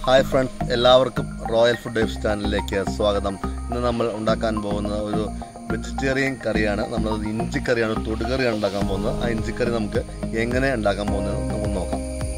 hi friends എല്ലാവർക്കും royal food Dave's ചാനലിലേക്ക് സ്വാഗതം ഇന്ന് നമ്മൾ ഉണ്ടാക്കാൻ പോകുന്ന ഒരു വെജിറ്റേറിയൻ കറിയാണ് നമ്മളത് ഇഞ്ചിക്കറിയാണ് തൊടുകറിയാണ് ഉണ്ടാക്കാൻ പോകുന്നത് ആ ഇഞ്ചിക്കറി നമുക്ക് എങ്ങനെ ഉണ്ടാക്കാൻ പോകുന്നത് നമുക്ക് നോക്കാം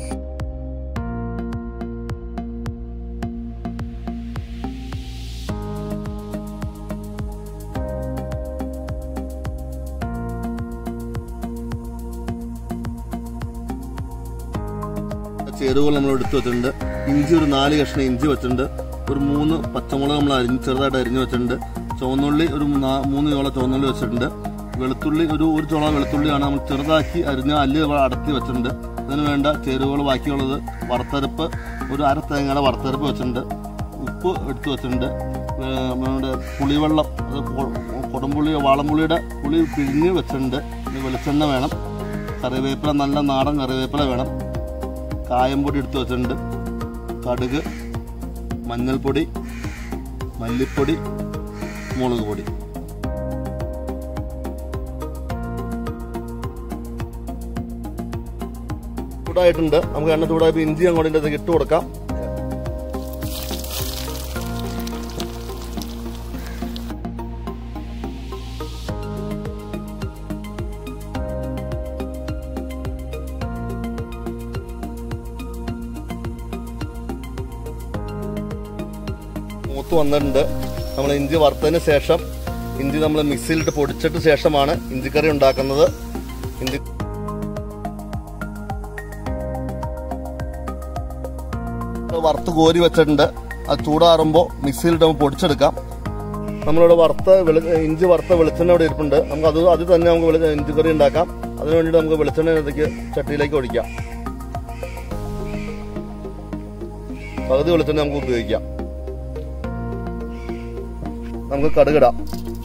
ചേരുവകൾ നമ്മൾ എടുത്തു വെച്ചിട്ടുണ്ട് ഇഞ്ചി ഒരു നാല് കഷ്ണം ഇഞ്ചി വെച്ചിട്ടുണ്ട് ഒരു മൂന്ന് പച്ചമുളക് നമ്മൾ അരിഞ്ഞ് ചെറുതായിട്ട് അരിഞ്ഞു വെച്ചിട്ടുണ്ട് ചുവന്നുള്ളി ഒരു നാ- മൂന്ന് ചോള ചുവന്നുള്ളി വെച്ചിട്ടുണ്ട് വെളുത്തുള്ളി ഒരു ഒരു ചോള വെളുത്തുള്ളിയാണ് നമ്മൾ ചെറുതാക്കി അരിഞ്ഞ അല്ല് അടത്തി വെച്ചിട്ടുണ്ട് അതിന് വേണ്ട ചേരുവകൾ ബാക്കിയുള്ളത് വറുത്തരപ്പ് ഒരു അര തേങ്ങയുടെ വറുത്തരപ്പ് വെച്ചിട്ടുണ്ട് ഉപ്പ് എടുത്തു വെച്ചിട്ടുണ്ട് ഏർ നമ്മുടെ പുളിവെള്ളം അത് കൊ- കൊടംപുളി വാളംപുളിയുടെ പുളി പിഴിഞ്ഞ് വെച്ചിട്ടുണ്ട് ഇനി വെളിച്ചെണ്ണ വേണം കറിവേപ്പില നല്ല നാടൻ കറിവേപ്പില വേണം കായംപൊടി എടുത്ത് വെച്ചിട്ടുണ്ട് കടുക് മഞ്ഞൾപ്പൊടി മല്ലിപ്പൊടി മുളക് പൊടി ചൂടായിട്ടുണ്ട് നമുക്ക് എണ്ണ ചൂടായപ്പോൾ ഇഞ്ചി അങ്ങോട്ട് ഇതിൻ്റെ അകത്തേക്ക് ഇട്ട് കൊടുക്കാം മൂത്ത് വന്നിട്ടുണ്ട് നമ്മൾ ഇഞ്ചി വറുത്തതിന് ശേഷം ഇഞ്ചി നമ്മൾ മിക്സിയിലിട്ട് പൊടിച്ചിട്ട് ശേഷമാണ് ഇഞ്ചിക്കറി ഉണ്ടാക്കുന്നത് ഇഞ്ചി വറുത്ത് കോരി വെച്ചിട്ടുണ്ട് അത് ചൂടാറുമ്പോൾ മിക്സിയിലിട്ട് നമുക്ക് പൊടിച്ചെടുക്കാം നമ്മളിവിടെ വറുത്ത വെളി ഇഞ്ചി വറുത്ത വെളിച്ചെണ്ണ ഇവിടെ ഇരിപ്പുണ്ട് നമുക്ക് അത് അതിൽ തന്നെ നമുക്ക് വെളി ഇഞ്ചിക്കറി ഉണ്ടാക്കാം അതിന് വേണ്ടിയിട്ട് നമുക്ക് വെളിച്ചെണ്ണ ഇതിലേക്ക് ചട്ടിയിലേക്ക് ഒഴിക്കാം പകുതി വെളിച്ചെണ്ണ നമുക്ക് ഉപയോഗിക്കാം നമുക്ക് കടുകിടാം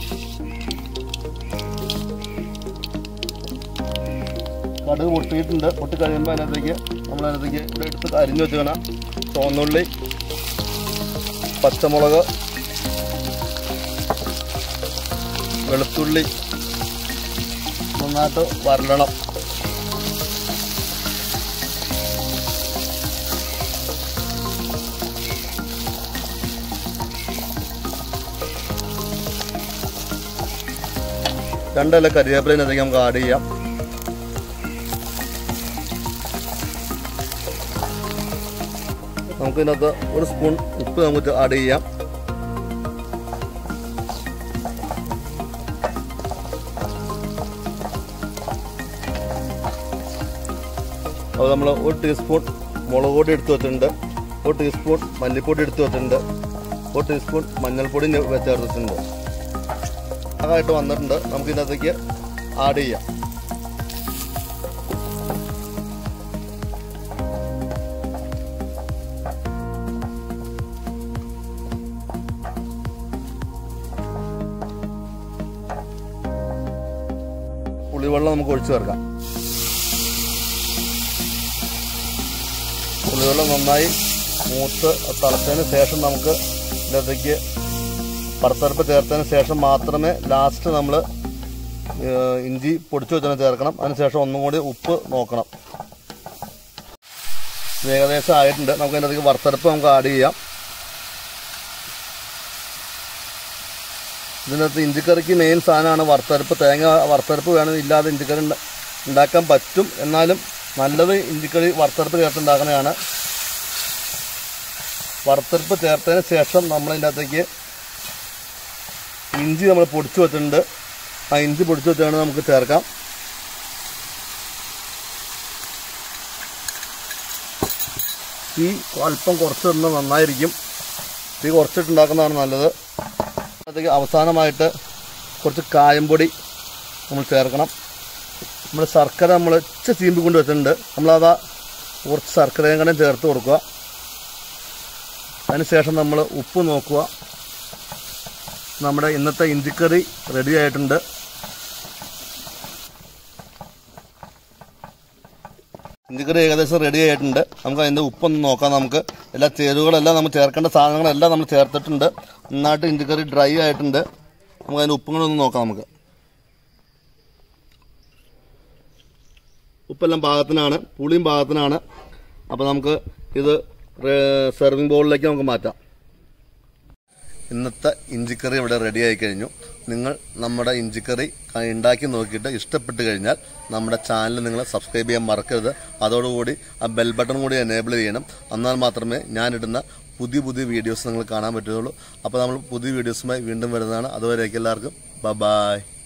കടുക് പൊട്ടിയിട്ടുണ്ട് പൊട്ടി കഴിയുമ്പോൾ അതിനകത്തേക്ക് നമ്മൾ അതിനകത്തേക്ക് ഇവിടെ എടുത്ത് അരിഞ്ഞു വെച്ചുകണം ചുവന്നുള്ളി പച്ചമുളക് വെളുത്തുള്ളി നന്നായിട്ട് വരളണം രണ്ടല്ല കരിവേപ്പിലതിനകത്തേക്ക് നമുക്ക് ആഡ് ചെയ്യാം നമുക്ക് ഇതിനകത്ത് ഒരു സ്പൂൺ ഉപ്പ് നമുക്ക് ആഡ് ചെയ്യാം അത് നമ്മൾ ഒരു ടീസ്പൂൺ മുളക് പൊടി എടുത്ത് വെച്ചിട്ടുണ്ട് ഒരു ടീസ്പൂൺ മല്ലിപ്പൊടി എടുത്ത് വെച്ചിട്ടുണ്ട് ഒരു ടീസ്പൂൺ മഞ്ഞൾപ്പൊടി ചേർത്തിട്ടുണ്ട് അതായിട്ട് വന്നിട്ടുണ്ട് നമുക്ക് ഇതിനകത്തേക്ക് ആഡ് ചെയ്യാം പുളിവെള്ളം നമുക്ക് ഒഴിച്ചു ചേർക്കാം പുളിവെള്ളം നന്നായി മൂത്ത് തിളച്ചതിന് ശേഷം നമുക്ക് ഇതിനകത്തേക്ക് വറുത്തരപ്പ് ചേർത്തതിന് ശേഷം മാത്രമേ ലാസ്റ്റ് നമ്മൾ ഇഞ്ചി പൊടിച്ചു വെച്ചാൽ ചേർക്കണം അതിനുശേഷം ഒന്നും കൂടി ഉപ്പ് നോക്കണം ഇത് ഏകദേശം ആയിട്ടുണ്ട് നമുക്ക് അതിനകത്തേക്ക് വറുത്തരപ്പ് നമുക്ക് ആഡ് ചെയ്യാം ഇതിനകത്ത് ഇഞ്ചിക്കറിക്ക് മെയിൻ സാധനമാണ് വറുത്തരപ്പ് തേങ്ങ വറുത്തരപ്പ് വേണം ഇല്ലാതെ ഇഞ്ചിക്കറി ഉണ്ട- ഉണ്ടാക്കാൻ പറ്റും എന്നാലും നല്ലത് ഇഞ്ചിക്കറി വറുത്തരപ്പ് ചേർത്തുണ്ടാക്കുന്നതാണ് വറുത്തരപ്പ് ചേർത്തതിന് ശേഷം നമ്മൾ ഇതിൻ്റെ അകത്തേക്ക് ഇഞ്ചി നമ്മൾ പൊടിച്ചു വെച്ചിട്ടുണ്ട് ആ ഇഞ്ചി പൊടിച്ചു വെച്ചാണ് നമുക്ക് ചേർക്കാം തീ അല്പം കുറച്ച് തന്നാൽ നന്നായിരിക്കും തീ കുറച്ചിട്ടുണ്ടാക്കുന്നതാണ് നല്ലത് അതിലേക്ക് അവസാനമായിട്ട് കുറച്ച് കായംപൊടി നമ്മൾ ചേർക്കണം നമ്മൾ ശർക്കര നമ്മൾ ഇച്ച ചീമ്പി കൊണ്ട് വെച്ചിട്ടുണ്ട് നമ്മളതാ കുറച്ച് ശർക്കരയും കൂടെ ചേർത്ത് കൊടുക്കുക അതിനുശേഷം നമ്മൾ ഉപ്പ് നോക്കുക നമ്മുടെ ഇന്നത്തെ ഇഞ്ചിക്കറി റെഡി ആയിട്ടുണ്ട് ഇഞ്ചിക്കറി ഏകദേശം റെഡി ആയിട്ടുണ്ട് നമുക്ക് അതിൻ്റെ ഉപ്പൊന്ന് നോക്കാം നമുക്ക് എല്ലാ ചേരുവകളെല്ലാം നമ്മൾ ചേർക്കേണ്ട സാധനങ്ങളെല്ലാം നമ്മൾ ചേർത്തിട്ടുണ്ട് നന്നായിട്ട് ഇഞ്ചിക്കറി ഡ്രൈ ആയിട്ടുണ്ട് നമുക്ക് അതിൻ്റെ ഉപ്പും കൂടെ ഒന്ന് നോക്കാം നമുക്ക് ഉപ്പെല്ലാം പാകത്തിനാണ് പുളിയും പാകത്തിനാണ് അപ്പോൾ നമുക്ക് ഇത് സെർവിങ് ബൗളിലേക്ക് നമുക്ക് മാറ്റാം ഇന്നത്തെ ഇഞ്ചിക്കറി ഇവിടെ റെഡി ആയി കഴിഞ്ഞു നിങ്ങൾ നമ്മുടെ ഇഞ്ചിക്കറി ക- ഉണ്ടാക്കി നോക്കിയിട്ട് ഇഷ്ടപ്പെട്ട് കഴിഞ്ഞാൽ നമ്മുടെ ചാനൽ നിങ്ങൾ സബ്സ്ക്രൈബ് ചെയ്യാൻ മറക്കരുത് അതോടുകൂടി ആ ബെൽ ബട്ടൺ കൂടി എനേബിൾ ചെയ്യണം എന്നാൽ മാത്രമേ ഞാനിടുന്ന പുതിയ പുതിയ വീഡിയോസ് നിങ്ങൾ കാണാൻ പറ്റുള്ളൂ അപ്പോൾ നമ്മൾ പുതിയ വീഡിയോസുമായി വീണ്ടും വരുന്നതാണ് അതുവരേക്കും എല്ലാവർക്കും ബ ബായ്